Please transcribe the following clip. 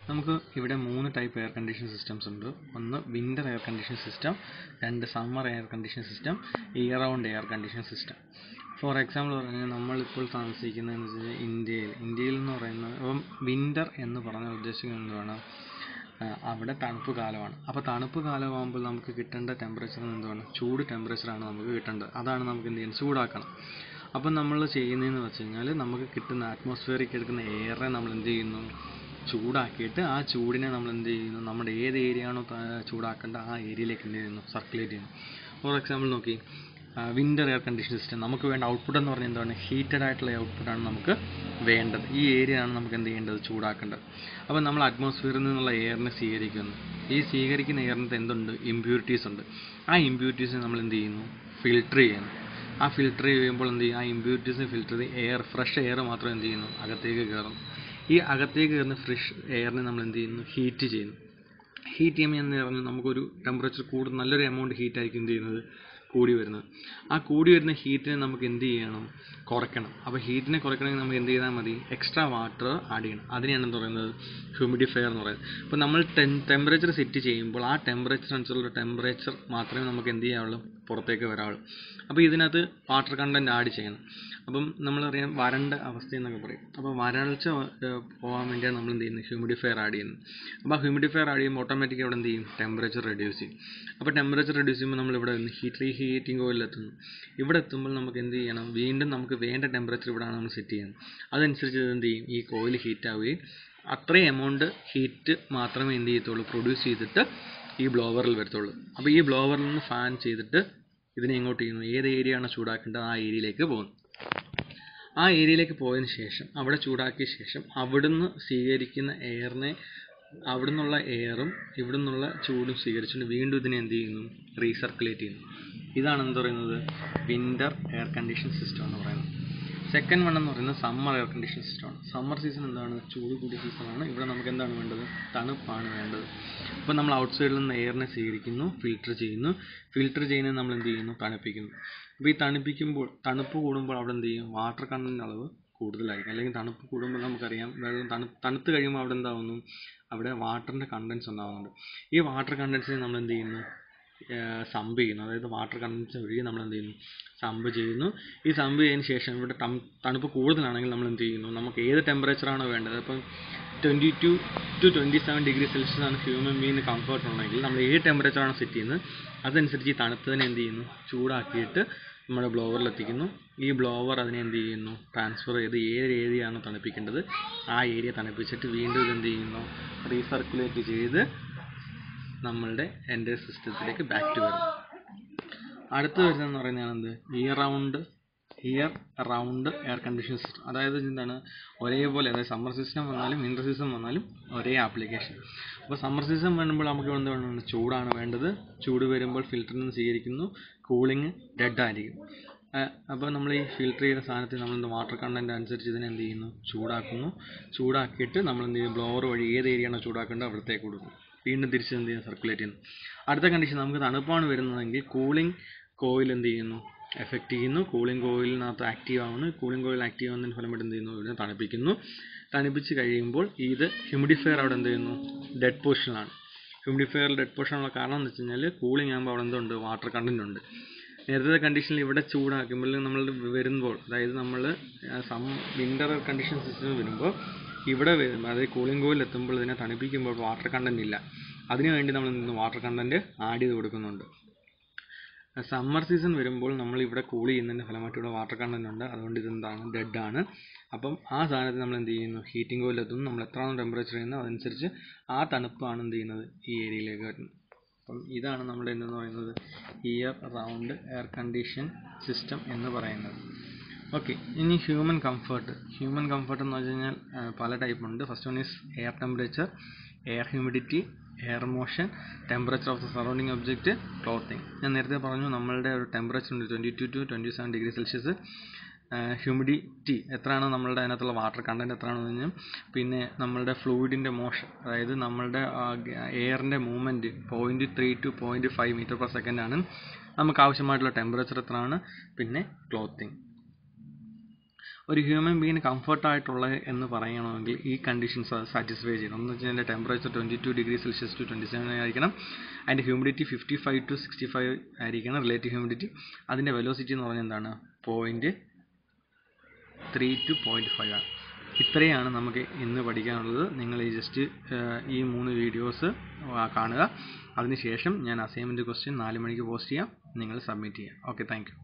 നമുക്ക് ഇവിടെ മൂന്ന് ടൈപ്പ് എയർ കണ്ടീഷൻ സിസ്റ്റംസ് ഉണ്ട് ഒന്ന് വിൻ്റർ എയർ കണ്ടീഷൻ സിസ്റ്റം രണ്ട് summer air condition system year round air condition system for example പറഞ്ഞാൽ നമ്മളിപ്പോൾ താമസിക്കുന്നതെന്ന് വെച്ച് കഴിഞ്ഞാൽ ഇന്ത്യയിൽ ഇന്ത്യയിൽ എന്ന് പറയുന്നത് ഇപ്പം വിൻ്റർ എന്ന് പറഞ്ഞാൽ ഉദ്ദേശിക്കുന്നത് എന്തുവാണ് ആ, അവിടെ തണുപ്പ് കാലമാണ് അപ്പോൾ തണുപ്പ് കാലമാകുമ്പോൾ നമുക്ക് കിട്ടേണ്ട ടെമ്പറേച്ചർ എന്തുവാണ് ചൂട് ടെമ്പറേച്ചറാണ് നമുക്ക് കിട്ടേണ്ടത് അതാണ് നമുക്ക് എന്ത് ചെയ്യണം ചൂടാക്കണം അപ്പം നമ്മൾ ചെയ്യുന്നതെന്ന് വെച്ച് കഴിഞ്ഞാൽ നമുക്ക് കിട്ടുന്ന അറ്റ്മോസ്ഫിയറിൽ എടുക്കുന്ന എയറെ നമ്മൾ എന്ത് ചെയ്യുന്നു ചൂടാക്കിയിട്ട് ആ ചൂടിനെ നമ്മൾ എന്ത് ചെയ്യുന്നു നമ്മുടെ ഏത് ഏരിയ ആണോ ത- ചൂടാക്കേണ്ട ആ ഏരിയയിലേക്ക് എന്ത് ചെയ്യുന്നു സർക്കുലേറ്റ് ചെയ്യുന്നു ഫോർ എക്സാമ്പിൾ നോക്കി വിൻ്റർ എയർ കണ്ടീഷൻ സിസ്റ്റം നമുക്ക് വേണ്ട ഔട്ട്പുട്ട് എന്ന് പറഞ്ഞാൽ എന്താണ് ഹീറ്റഡ് ആയിട്ടുള്ള ഔട്ട്പുട്ടാണ് നമുക്ക് വേണ്ടത് ഈ ഏരിയ ആണ് നമുക്ക് എന്ത് ചെയ്യേണ്ടത് ചൂടാക്കേണ്ടത് അപ്പോൾ നമ്മൾ അറ്റ്മോസ്ഫിയറിൽ നിന്നുള്ള എയറിനെ സ്വീകരിക്കുന്നു ഈ സ്വീകരിക്കുന്ന എയറിനകത്ത് എന്തുണ്ട് ഇമ്പ്യൂരിറ്റീസ് ഉണ്ട് ആ ഇമ്പ്യൂരിറ്റീസിനെ നമ്മൾ എന്ത് ചെയ്യുന്നു ഫിൽട്ടർ ചെയ്യുന്നു ആ ഫിൽട്ടർ ചെയ്യുമ്പോൾ എന്ത് ചെയ്യും ആ ഇമ്പ്യൂരിറ്റീസിനെ ഫിൽട്ടർ ചെയ്ത് എയർ ഫ്രഷ് എയർ മാത്രം എന്ത് ചെയ്യുന്നു അകത്തേക്ക് കയറും ഈ അകത്തേക്ക് കയറുന്ന ഫ്രഷ് എയറിനെ നമ്മൾ എന്ത് ചെയ്യുന്നു ഹീറ്റ് ചെയ്യുന്നു ഹീറ്റ് ചെയ്യുമ്പോൾ എന്ന് പറഞ്ഞാൽ നമുക്കൊരു ടെമ്പറേച്ചർ കൂടുതൽ നല്ലൊരു എമൗണ്ട് ഹീറ്റ് ആയിരിക്കും എന്ത് ചെയ്യുന്നത് കൂടി വരുന്നത് ആ കൂടി വരുന്ന ഹീറ്റിനെ നമുക്ക് എന്ത് ചെയ്യണം കുറയ്ക്കണം അപ്പോൾ ഹീറ്റിനെ കുറയ്ക്കണമെങ്കിൽ നമുക്ക് എന്ത് ചെയ്താൽ മതി എക്സ്ട്രാ വാട്ടർ ആഡ് ചെയ്യണം അതിനെയാണ് എന്ത് പറയുന്നത് ഹ്യൂമിഡിഫയർ എന്ന് പറയുന്നത് അപ്പോൾ നമ്മൾ ടെൻ ടെമ്പറേച്ചർ സെറ്റ് ചെയ്യുമ്പോൾ ആ ടെമ്പറേച്ചർ അനുസരിച്ചുള്ള ടെമ്പറേച്ചർ മാത്രമേ നമുക്ക് എന്ത് ചെയ്യാവുള്ളൂ പുറത്തേക്ക് വരാവുള്ളൂ അപ്പോൾ ഇതിനകത്ത് വാട്ടർ കണ്ടൻറ്റ് ആഡ് ചെയ്യണം അപ്പം നമ്മളറിയാം വരണ്ട അവസ്ഥ എന്നൊക്കെ പറയും അപ്പോൾ വരൾച്ച ഏഹ്, പോകാൻ വേണ്ടിയാണ് നമ്മൾ എന്ത് ചെയ്യുന്നത് ഹ്യൂമിഡിഫയർ ആഡ് ചെയ്യുന്നത് അപ്പോൾ ആ ഹ്യൂമിഡിഫയർ ആഡ് ചെയ്യുമ്പോൾ ഓട്ടോമാറ്റിക്കലി അവിടെ എന്ത് ചെയ്യും ടെമ്പറേച്ചർ റെഡ്യൂസ് ചെയ്യും അപ്പോൾ ടെമ്പറേച്ചർ റെഡ്യൂസ് ചെയ്യുമ്പോൾ നമ്മൾ ഇവിടെ ഹീറ്റ് റീ ഹീറ്റിംഗ് ഓയിലിൽ എത്തുന്നു ഇവിടെ എത്തുമ്പോൾ നമുക്ക് എന്ത് ചെയ്യണം വീണ്ടും നമുക്ക് വേണ്ട ടെമ്പറേച്ചർ ഇവിടെയാണ് നമ്മൾ സെറ്റ് ചെയ്യുന്നത് അതനുസരിച്ച് ഇത് എന്ത് ചെയ്യും ഈ കോയിൽ ഹീറ്റ് ആവുകയും അത്രയും എമൗണ്ട് ഹീറ്റ് മാത്രമേ എന്ത് ചെയ്യത്തുള്ളൂ പ്രൊഡ്യൂസ് ചെയ്തിട്ട് ഈ ബ്ലോവറിൽ വരത്തുള്ളൂ അപ്പോൾ ഈ ബ്ലോവറിൽ നിന്ന് ഫാൻ ചെയ്തിട്ട് ഇതിനെ എങ്ങോട്ട് ചെയ്യുന്നു ഏത് ഏരിയ ആണ് ചൂടാക്കേണ്ടത് ആ ഏരിയയിലേക്ക് പോകുന്നു ആ ഏരിയയിലേക്ക് പോയതിന് ശേഷം അവിടെ ചൂടാക്കിയ ശേഷം അവിടുന്ന് സ്വീകരിക്കുന്ന എയറിനെ അവിടുന്നുള്ള എയറും ഇവിടുന്നുള്ള ചൂടും സ്വീകരിച്ചുകൊണ്ട് വീണ്ടും ഇതിനെ എന്ത് ചെയ്യുന്നു റീസർക്കുലേറ്റ് ചെയ്യുന്നു ഇതാണ് എന്ത് പറയുന്നത് വിൻ്റർ എയർ കണ്ടീഷൻ സിസ്റ്റം എന്ന് പറയുന്നത് സെക്കൻഡ് വൺ എന്ന് പറയുന്നത് സമ്മർ എയർ കണ്ടീഷൻ സിസ്റ്റമാണ് സമ്മർ സീസൺ എന്താണ് ചൂട് കൂടിയ സീസണാണ് ഇവിടെ നമുക്ക് എന്താണ് വേണ്ടത് തണുപ്പാണ് വേണ്ടത് അപ്പോൾ നമ്മൾ ഔട്ട്സൈഡിൽ നിന്ന് എയറിനെ സ്വീകരിക്കുന്നു ഫിൽട്ടർ ചെയ്യുന്നു ഫിൽട്ടർ ചെയ്യുന്നത് നമ്മൾ എന്ത് ചെയ്യുന്നു തണുപ്പിക്കുന്നു അപ്പോൾ ഈ തണുപ്പിക്കുമ്പോൾ തണുപ്പ് കൂടുമ്പോൾ അവിടെ എന്ത് ചെയ്യും വാട്ടർ കണ്ടൻറ്റ് അളവ് കൂടുതലായിരിക്കും അല്ലെങ്കിൽ തണുപ്പ് കൂടുമ്പോൾ നമുക്കറിയാം വെള്ളം തണു തണുത്ത് കഴിയുമ്പോൾ അവിടെ എന്താവുന്നു അവിടെ വാട്ടറിൻ്റെ കണ്ടൻസ് ഉണ്ടാവുന്നുണ്ട് ഈ വാട്ടർ കണ്ടൻസിനെ നമ്മൾ എന്ത് ചെയ്യുന്നു സമ്പ് ചെയ്യുന്നു അതായത് വാട്ടർ കണ്ടൻസ് ഒഴുകി നമ്മൾ എന്ത് ചെയ്യുന്നു സമ്പ് ചെയ്യുന്നു ഈ സമ്പ് ചെയ്തതിന് ശേഷം ഇവിടെ തം- തണുപ്പ് കൂടുതലാണെങ്കിൽ നമ്മൾ എന്ത് ചെയ്യുന്നു നമുക്ക് ഏത് ടെമ്പറേച്ചറാണോ വേണ്ടത് അപ്പം twenty two to twenty seven degree Celsius ആണ് ഹ്യൂമൻ ബീങ്ങിന് കംഫർട്ട് ഉണ്ടെങ്കിൽ നമ്മൾ ഏത് ടെമ്പറേച്ചറാണ് സെറ്റ് ചെയ്യുന്നത് അതനുസരിച്ച് ഈ തണുത്തതിനെ എന്ത് ചെയ്യുന്നു ചൂടാക്കിയിട്ട് നമ്മുടെ ബ്ലോവറിൽ എത്തിക്കുന്നു ഈ ബ്ലോവർ അതിനെ എന്ത് ചെയ്യുന്നു ട്രാൻസ്ഫർ ചെയ്ത് ഏത് ഏരിയ ആണോ തണുപ്പിക്കേണ്ടത് ആ ഏരിയ തണുപ്പിച്ചിട്ട് വീണ്ടും ഇത് എന്ത് ചെയ്യുന്നു റീസർക്കുലേറ്റ് ചെയ്ത് നമ്മളുടെ എൻ്റെ സിസ്റ്റത്തിലേക്ക് ബാക്ക് ടു വരും അടുത്ത് വരുന്നതെന്ന് പറയുന്നതാണ് എന്ത് year round year round air condition system അതായത് എന്താണ് ഒരേപോലെ അതായത് സമ്മർ സീസൺ വന്നാലും വിൻ്റർ സീസൺ വന്നാലും ഒരേ ആപ്ലിക്കേഷൻ അപ്പോൾ സമ്മർ സീസൺ വരുമ്പോൾ നമുക്ക് എന്താണ് ചൂടാണ് വേണ്ടത് ചൂട് വരുമ്പോൾ ഫിൽറ്ററിൽ നിന്ന് സ്വീകരിക്കുന്നു കൂളിംഗ് ഡെഡ് ആയിരിക്കും അപ്പോൾ നമ്മൾ ഈ ഫിൽറ്റർ ചെയ്യുന്ന സാധനത്തിൽ നമ്മൾ വാട്ടർ കണ്ടൻറ്റ് അനുസരിച്ച് ഇതിനെ എന്ത് ചെയ്യുന്നു ചൂടാക്കുന്നു ചൂടാക്കിയിട്ട് നമ്മൾ എന്ത് ചെയ്യും ബ്ലോവർ വഴി ഏത് ഏരിയയാണോ ചൂടാക്കേണ്ടത് അവിടത്തേക്ക് കൊടുക്കും വീണ്ടും തിരിച്ച് എന്ത് ചെയ്യുന്നു സർക്കുലേറ്റ് ചെയ്യുന്നു അടുത്ത കണ്ടീഷൻ നമുക്ക് തണുപ്പാണ് വരുന്നതെങ്കിൽ കൂളിംഗ് കോയിൽ എന്ത് ചെയ്യുന്നു എഫക്റ്റ് ചെയ്യുന്നു കൂളിംഗ് കോയിലിനകത്ത് ആക്റ്റീവ് ആവുന്നു കൂളിംഗ് കോയിൽ ആക്റ്റീവ് ആവുന്നതിന് ഫലമായിട്ട് എന്ത് ചെയ്യുന്നു ഇതിനെ തണുപ്പിക്കുന്നു തണുപ്പിച്ച് കഴിയുമ്പോൾ ഇത് ഹ്യൂമിഡിഫയർ അവിടെ എന്ത് ചെയ്യുന്നു ഡെഡ് പൊസിഷനാണ് ഹ്യൂമിഡിഫയറിൽ ഡെഡ് പൊസിഷനുള്ള കാരണം എന്ന് വെച്ച് കഴിഞ്ഞാൽ കൂളിംഗ് ആകുമ്പോൾ അവിടെ എന്തുണ്ട് വാട്ടർ കണ്ടന്റ് ഉണ്ട് നേരത്തെ കണ്ടീഷനിൽ ഇവിടെ ചൂടാക്കുമ്പോൾ നമ്മൾ വരുമ്പോൾ അതായത് നമ്മൾ സം വിൻ്റർ കണ്ടീഷൻ സിസ്റ്റം വരുമ്പോൾ ഇവിടെ വരുമ്പോൾ അതായത് കൂളിംഗ് കോയിൽ എത്തുമ്പോൾ ഇതിനെ തണുപ്പിക്കുമ്പോൾ വാട്ടർ കണ്ടന്റ് ഇല്ല അതിനു വേണ്ടി നമ്മൾ വാട്ടർ കണ്ടന്റ് ആഡ് ചെയ്ത് കൊടുക്കുന്നുണ്ട് സമ്മർ സീസൺ വരുമ്പോൾ നമ്മൾ ഇവിടെ കൂൾ ചെയ്യുന്നതിൻ്റെ ഫലമായിട്ട് ഇവിടെ വാട്ടർ കണ്ടന്റ് ഉണ്ട് അതുകൊണ്ട് ഇതെന്താണ് ഡെഡ് ആണ് അപ്പം ആ സാധനത്തിൽ നമ്മൾ എന്ത് ചെയ്യുന്നു ഹീറ്റിംഗ് കോയിൽ എത്തുന്നു നമ്മൾ എത്രയാണോ ടെമ്പറേച്ചർ ചെയ്യുന്നത് അതനുസരിച്ച് ആ തണുപ്പാണ് എന്ത് ചെയ്യുന്നത് ഈ ഏരിയയിലേക്ക് വരുന്നത് അപ്പം ഇതാണ് നമ്മുടെ എന്തെന്ന് പറയുന്നത് year round air condition system എന്ന് പറയുന്നത് ഓക്കെ ഇനി ഹ്യൂമൻ കംഫർട്ട് ഹ്യൂമൻ കംഫർട്ട് എന്ന് വെച്ച് കഴിഞ്ഞാൽ ആ, പല ടൈപ്പ് ഉണ്ട് first one is air temperature air humidity air motion temperature of the surrounding object clothing ഞാൻ നേരത്തെ പറഞ്ഞു നമ്മളുടെ ഒരു ടെമ്പറേച്ചർ ഉണ്ട് twenty two to twenty seven degree Celsius humidity എത്രയാണ് നമ്മളുടെ അതിനകത്തുള്ള വാട്ടർ കണ്ടൻറ്റ് എത്രയാണെന്ന് കഴിഞ്ഞാൽ പിന്നെ നമ്മളുടെ ഫ്ലൂയിഡിൻ്റെ മോഷൻ അതായത് നമ്മളുടെ എയറിൻ്റെ movement point three two point five metre per second ആണ് നമുക്ക് ആവശ്യമായിട്ടുള്ള ടെമ്പറേച്ചർ എത്രയാണ് പിന്നെ ക്ലോത്തിങ് ഒരു ഹ്യൂമൻ ബീങ്ങിന് കംഫർട്ടായിട്ടുള്ള എന്ന് പറയണമെങ്കിൽ ഈ കണ്ടീഷൻസ് സാറ്റിസ്ഫൈ ചെയ്യണം എന്ന് വെച്ചാൽ അതിൻ്റെ temperature twenty two degree Celsius to twenty seven ആയിരിക്കണം അതിൻ്റെ humidity fifty five to sixty five ആയിരിക്കണം റിലേറ്റീവ് ഹ്യൂമിഡിറ്റി അതിൻ്റെ വെലോസിറ്റി എന്ന് പറഞ്ഞാൽ എന്താണ് point three two point five ആണ് ഇത്രയാണ് നമുക്ക് ഇന്ന് പഠിക്കാനുള്ളത് നിങ്ങൾ ഈ ജസ്റ്റ് ഈ മൂന്ന് വീഡിയോസ് കാണുക അതിനുശേഷം ഞാൻ അസൈൻമെൻറ്റ് ക്വസ്റ്റ്യൻ നാല് മണിക്ക് പോസ്റ്റ് ചെയ്യാം നിങ്ങൾ സബ്മിറ്റ് ചെയ്യാം ഓക്കെ താങ്ക്